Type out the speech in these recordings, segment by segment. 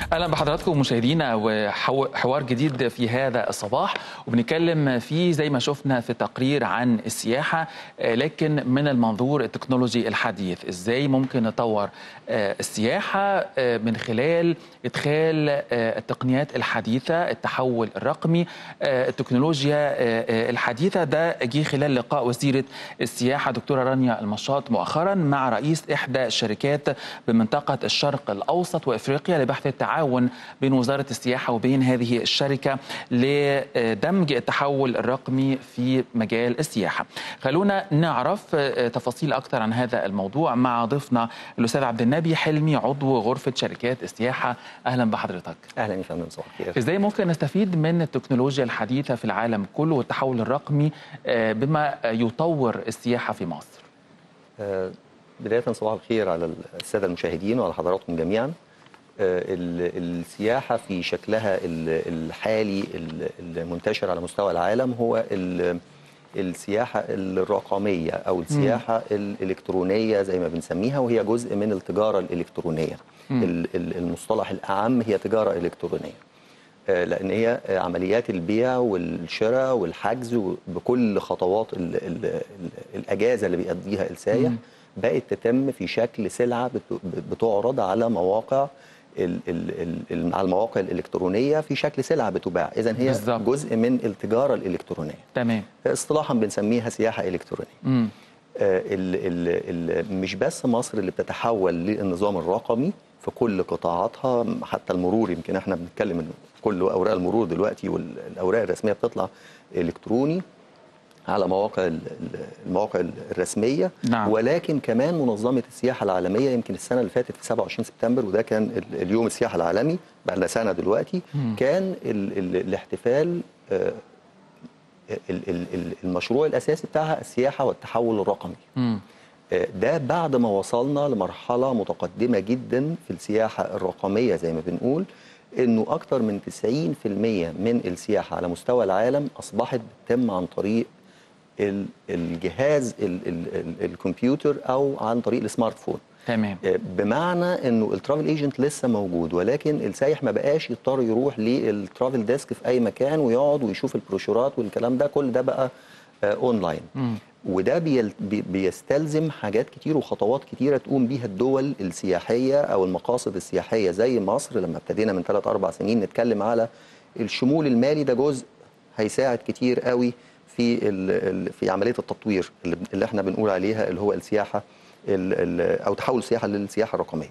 اهلا بحضراتكم مشاهدينا وحوار جديد في هذا الصباح وبنتكلم فيه زي ما شفنا في تقرير عن السياحه لكن من المنظور التكنولوجي الحديث ازاي ممكن نطور السياحه من خلال ادخال التقنيات الحديثه التحول الرقمي التكنولوجيا الحديثه ده جه خلال لقاء وزيره السياحه دكتوره رانيا المشاط مؤخرا مع رئيس احدى الشركات بمنطقه الشرق الاوسط وافريقيا لبحث التعاون بين وزاره السياحه وبين هذه الشركه لدمج التحول الرقمي في مجال السياحه. خلونا نعرف تفاصيل اكثر عن هذا الموضوع مع ضيفنا الاستاذ عبد النبي حلمي عضو غرفه شركات السياحه اهلا بحضرتك. اهلا يا فندم صباح الخير. ازاي ممكن نستفيد من التكنولوجيا الحديثه في العالم كله والتحول الرقمي بما يطور السياحه في مصر؟ بدايه صباح الخير على الساده المشاهدين وعلى حضراتكم جميعا. السياحه في شكلها الحالي المنتشر على مستوى العالم هو السياحه الرقميه او السياحه الالكترونيه زي ما بنسميها وهي جزء من التجاره الالكترونيه المصطلح الاعم هي تجاره الكترونيه لان هي عمليات البيع والشراء والحجز بكل خطوات الاجازه اللي بيقضيها السائح بقت تتم في شكل سلعه بتعرض على مواقع على المواقع الالكترونيه في شكل سلعه بتباع اذا هي بالزبط. جزء من التجاره الالكترونيه تمام اصطلاحا بنسميها سياحه الكترونيه آه ال ال مش بس مصر اللي بتتحول للنظام الرقمي في كل قطاعاتها حتى المرور يمكن احنا بنتكلم ان كل اوراق المرور دلوقتي والاوراق الرسميه بتطلع الكتروني على مواقع المواقع الرسميه نعم. ولكن كمان منظمه السياحه العالميه يمكن السنه اللي فاتت في 27 سبتمبر وده كان اليوم السياحه العالمي بقى لنا سنه دلوقتي مم. كان ال ال الاحتفال المشروع الاساسي بتاعها السياحه والتحول الرقمي مم. ده بعد ما وصلنا لمرحله متقدمه جدا في السياحه الرقميه زي ما بنقول انه اكثر من 90% من السياحه على مستوى العالم اصبحت بتتم عن طريق الجهاز ال ال ال الكمبيوتر او عن طريق السمارت فون تمام بمعنى انه الترافل ايجنت لسه موجود ولكن السايح ما بقاش يضطر يروح للترافل ديسك في اي مكان ويقعد ويشوف البروشورات والكلام ده كل ده بقى اونلاين مم. وده بي بيستلزم حاجات كتير وخطوات كتيره تقوم بيها الدول السياحيه او المقاصد السياحيه زي مصر لما ابتدينا من 3 4 سنين نتكلم على الشمول المالي ده جزء هيساعد كتير قوي في في عمليه التطوير اللي احنا بنقول عليها اللي هو السياحه او تحول السياحه للسياحه الرقميه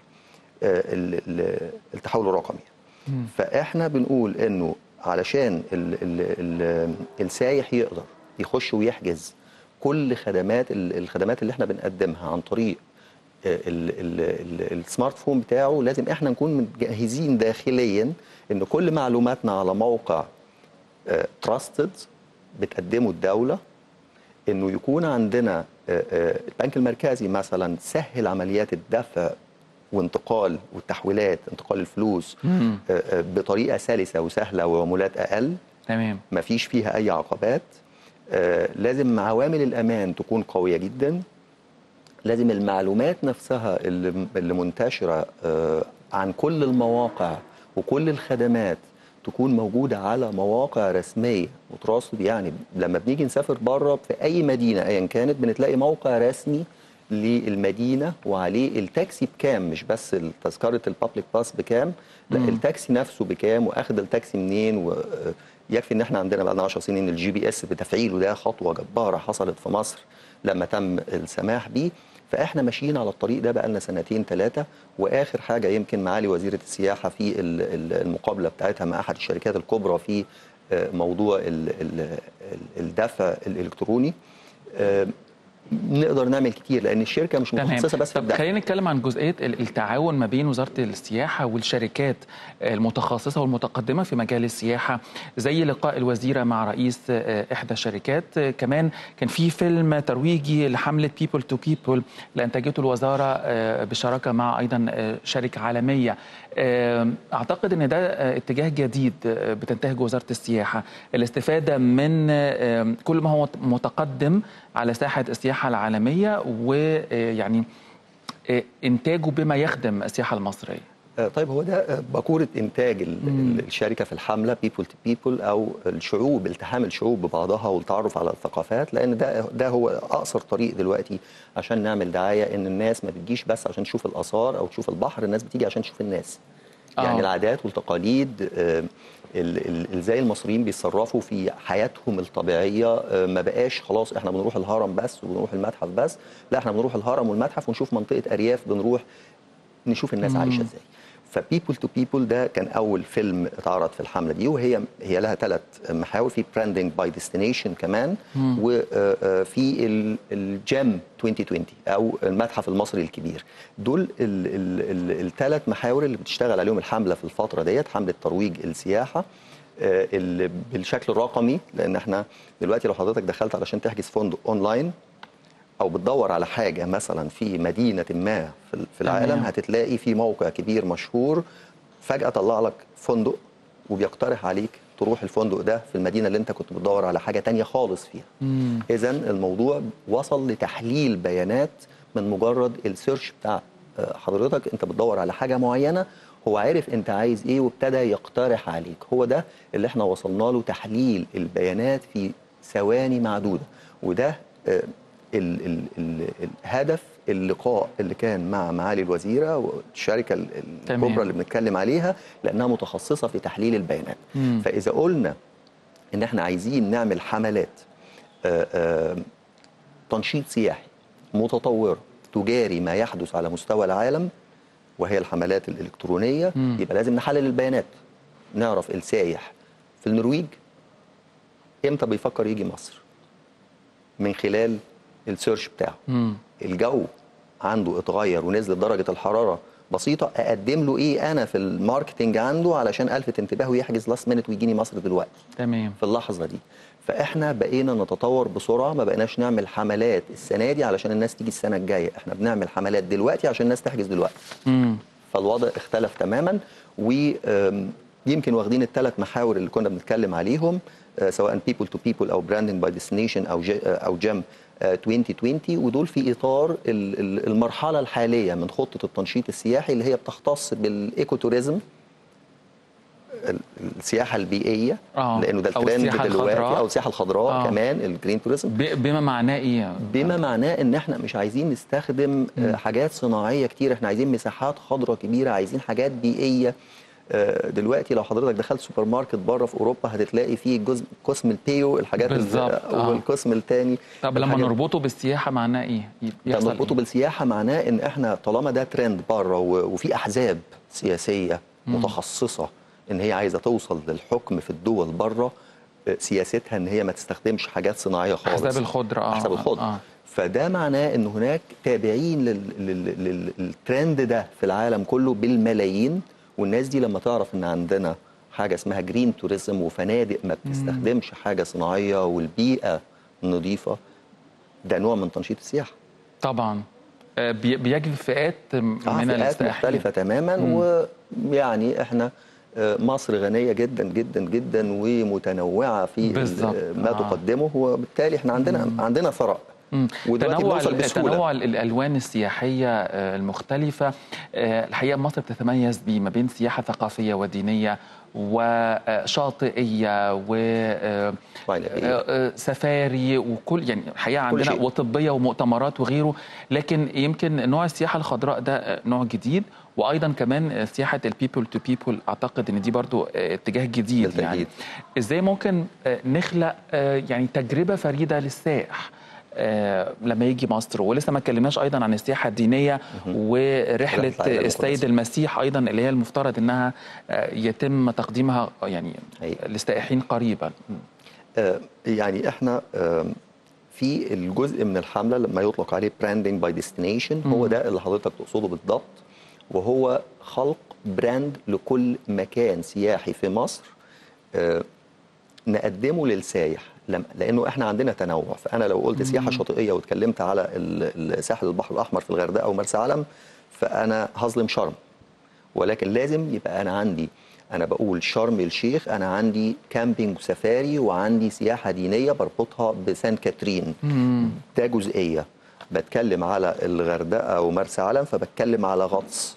التحول الرقمي فاحنا بنقول انه علشان ال ال ال السايح يقدر يخش ويحجز كل خدمات الخدمات اللي احنا بنقدمها عن طريق السمارت فون بتاعه لازم احنا نكون مجهزين داخليا ان كل معلوماتنا على موقع تراستد بتقدمه الدوله انه يكون عندنا البنك المركزي مثلا سهل عمليات الدفع وانتقال والتحويلات انتقال الفلوس مم. بطريقه سلسه وسهله وعمولات اقل تمام ما فيش فيها اي عقبات لازم عوامل الامان تكون قويه جدا لازم المعلومات نفسها اللي, اللي منتشره عن كل المواقع وكل الخدمات تكون موجودة على مواقع رسمية وتراصد يعني لما بنيجي نسافر بره في أي مدينة أيا كانت بنتلاقي موقع رسمي للمدينة وعليه التاكسي بكام مش بس تذكرة البابليك باس بكام لا مم. التاكسي نفسه بكام واخد التاكسي منين ويكفي ان احنا عندنا بقى لنا 10 سنين الجي بي اس بتفعيله ده خطوة جبارة حصلت في مصر لما تم السماح بيه فاحنا ماشيين على الطريق ده بقى لنا سنتين ثلاثه واخر حاجه يمكن معالي وزيره السياحه في المقابله بتاعتها مع احد الشركات الكبرى في موضوع الدفع الالكتروني نقدر نعمل كتير لان الشركه مش متخصصه بس في طب خلينا نتكلم عن جزئيه التعاون ما بين وزاره السياحه والشركات المتخصصه والمتقدمه في مجال السياحه زي لقاء الوزيره مع رئيس احدى الشركات كمان كان في فيلم ترويجي لحمله بيبل تو بيبل اللي انتجته الوزاره بشراكه مع ايضا شركه عالميه اعتقد ان ده اتجاه جديد بتنتهج وزاره السياحه الاستفاده من كل ما هو متقدم على ساحه السياحه العالميه ويعني انتاجه بما يخدم السياحه المصريه آه، طيب هو ده آه، باكوره انتاج ال- ال- الشركه في الحمله بيبول تو بيبول او الشعوب التحام الشعوب ببعضها والتعرف على الثقافات لان ده ده هو اقصر طريق دلوقتي عشان نعمل دعايه ان الناس ما بتجيش بس عشان تشوف الاثار او تشوف البحر الناس بتيجي عشان تشوف الناس آه. يعني العادات والتقاليد آه، ال- ال- ازاي المصريين بيتصرفوا في حياتهم الطبيعيه آه، ما بقاش خلاص احنا بنروح الهرم بس وبنروح المتحف بس لا احنا بنروح الهرم والمتحف ونشوف منطقه ارياف بنروح نشوف الناس مم. عايشه ازاي فبيبل تو بيبل ده كان اول فيلم اتعرض في الحمله دي وهي هي لها ثلاث محاور في براندنج باي ديستنيشن كمان وفي الجيم 2020 او المتحف المصري الكبير دول الثلاث محاور اللي بتشتغل عليهم الحمله في الفتره ديت حمله ترويج السياحه آه، اللي بالشكل الرقمي لان احنا دلوقتي لو حضرتك دخلت علشان تحجز فندق اونلاين او بتدور على حاجه مثلا في مدينه ما في في العالم تمام. هتتلاقي في موقع كبير مشهور فجاه طلع لك فندق وبيقترح عليك تروح الفندق ده في المدينه اللي انت كنت بتدور على حاجه تانية خالص فيها مم. اذا الموضوع وصل لتحليل بيانات من مجرد السيرش بتاع آه، حضرتك انت بتدور على حاجه معينه هو عارف انت عايز ايه وابتدى يقترح عليك هو ده اللي احنا وصلنا له تحليل البيانات في ثواني معدوده وده آه، ال ال ال الهدف اللقاء اللي كان مع معالي الوزيره والشركه ال- تمام. الكبرى اللي بنتكلم عليها لانها متخصصه في تحليل البيانات مم. فاذا قلنا ان احنا عايزين نعمل حملات آه، آه، تنشيط سياحي متطوره تجاري ما يحدث على مستوى العالم وهي الحملات الالكترونيه مم. يبقى لازم نحلل البيانات نعرف السايح في النرويج امتى بيفكر يجي مصر من خلال السيرش بتاعه مم. الجو عنده اتغير ونزلت درجه الحراره بسيطه اقدم له ايه انا في الماركتنج عنده علشان الفت انتباهه ويحجز لاست مينت ويجيني مصر دلوقتي تمام في اللحظه دي فاحنا بقينا نتطور بسرعه ما بقيناش نعمل حملات السنه دي علشان الناس تيجي السنه الجايه احنا بنعمل حملات دلوقتي عشان الناس تحجز دلوقتي مم. فالوضع اختلف تماما ويمكن واخدين الثلاث محاور اللي كنا بنتكلم عليهم آه، سواء people to people او branding by destination او ج- آه، او جيم 2020 ودول في اطار ال- ال- المرحله الحاليه من خطه التنشيط السياحي اللي هي بتختص بالايكو توريزم ال- السياحه البيئيه آه، لانه ده أو الترند السياحة دلوقتي الخضراء. او السياحه الخضراء آه. كمان الجرين توريزم ب- بما معناه ايه بما معناه ان احنا مش عايزين نستخدم آه، حاجات صناعيه كتير احنا عايزين مساحات خضراء كبيره عايزين حاجات بيئيه آه، دلوقتي لو حضرتك دخلت سوبر ماركت بره في اوروبا هتلاقي فيه جزء قسم البيو الحاجات ال- بالظبط، آه. والقسم الثاني طب لما نربطه بالسياحه معناه ايه يحصل نربطه إيه؟ بالسياحه معناه ان احنا طالما ده ترند بره و- وفي احزاب سياسيه متخصصه ان هي عايزه توصل للحكم في الدول بره آه، سياستها ان هي ما تستخدمش حاجات صناعيه خالص احزاب الخضره اه احسب الخضر آه. فده معناه ان هناك تابعين لل- لل- لل- للترند ده في العالم كله بالملايين والناس دي لما تعرف ان عندنا حاجه اسمها جرين توريزم وفنادق ما بتستخدمش حاجه صناعيه والبيئه نظيفه ده نوع من تنشيط السياحه طبعا آه، بي- بيجذب فئات من آه، فئات السائحين مختلفه تماما ويعني احنا آه، مصر غنيه جدا جدا جدا ومتنوعه في ال- بالظبط، ما آه. تقدمه وبالتالي احنا عندنا عندنا ثراء مم. ودلوقتي تنوع بنوصل بسهوله تنوع ال- الالوان السياحيه آه، المختلفه آه، الحقيقه مصر بتتميز بيه ما بين سياحه ثقافيه ودينيه وشاطئيه و آه، وعلى إيه؟ آه، آه، سفاري وكل يعني الحقيقه كل عندنا شيء. وطبيه ومؤتمرات وغيره لكن يمكن نوع السياحه الخضراء ده آه، نوع جديد وايضا كمان آه، سياحه البيبل تو بيبل اعتقد ان دي برضو آه، اتجاه جديد بالتأكيد. يعني ازاي ممكن آه، نخلق آه، يعني تجربه فريده للسائح آه، لما يجي مصر ولسه ما اتكلمناش ايضا عن السياحه الدينيه ورحله رحلة العائلة السيد المقدسة. المسيح ايضا اللي هي المفترض انها آه، يتم تقديمها يعني أيوة. للسائحين قريبا آه، يعني احنا آم، في الجزء من الحمله لما يطلق عليه براندنج باي ديستنيشن هو ده اللي حضرتك تقصده بالضبط وهو خلق براند لكل مكان سياحي في مصر آه، نقدمه للسايح لم- لانه احنا عندنا تنوع فانا لو قلت سياحه شاطئيه واتكلمت على ال- ال- ساحل البحر الاحمر في الغردقه ومرسى علم فانا هظلم شرم ولكن لازم يبقى انا عندي انا بقول شرم الشيخ انا عندي كامبينج وسفاري وعندي سياحه دينيه بربطها بسان كاترين ده جزئيه بتكلم على الغردقه ومرسى علم فبتكلم على غطس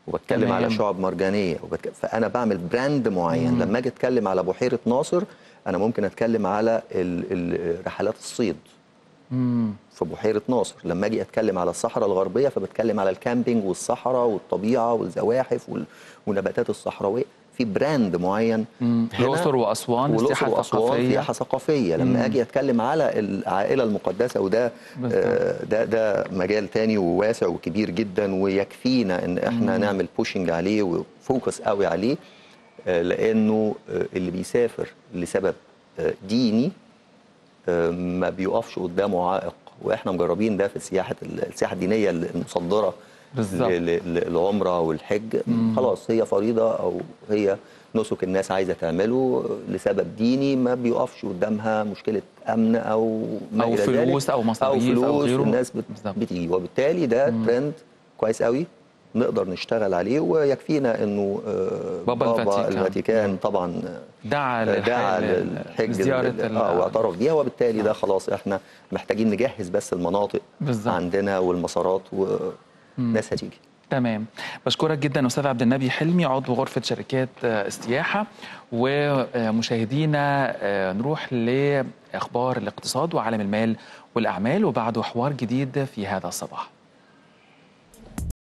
وبتكلم تمام. على شعب مرجانيه وبتك... فانا بعمل براند معين لما اجي اتكلم على بحيره ناصر انا ممكن اتكلم على ال... ال... رحلات الصيد مم. في بحيره ناصر لما اجي اتكلم على الصحراء الغربيه فبتكلم على الكامبينج والصحراء والطبيعه والزواحف وال... والنباتات الصحراويه في براند معين مم. هنا الأقصر وأسوان والأقصر السياحة وأسوان الثقافية سياحة ثقافية لما أجي أتكلم على العائلة المقدسة وده بالظبط. آه، ده ده مجال تاني وواسع وكبير جدا ويكفينا إن إحنا نعمل بوشنج عليه وفوكس قوي عليه آه، لأنه آه، اللي بيسافر لسبب آه، ديني آه، ما بيقفش قدامه عائق واحنا مجربين ده في سياحه السياحه الدينيه المصدره بالظبط. ل- ل- للعمره والحج خلاص هي فريضه او هي نسك الناس عايزه تعمله لسبب ديني ما بيقفش قدامها مشكله امن او ما أو إلى ذلك. فلوس أو مصاريف او أو فلوس غيره. الناس بت- بالظبط. بتيجي وبالتالي ده ترند كويس قوي نقدر نشتغل عليه ويكفينا انه آه، بابا الفاتيكان. الفاتيكان طبعا دعا دعا للحج- للحج لزيارة ال- ال- اه واعترف بيها وبالتالي ده خلاص احنا محتاجين نجهز بس المناطق بالظبط. عندنا والمسارات والناس هتيجي تمام بشكرك جدا استاذ عبد النبي حلمي عضو غرفه شركات آه، السياحه ومشاهدينا آه، نروح لاخبار الاقتصاد وعالم المال والاعمال وبعده حوار جديد في هذا الصباح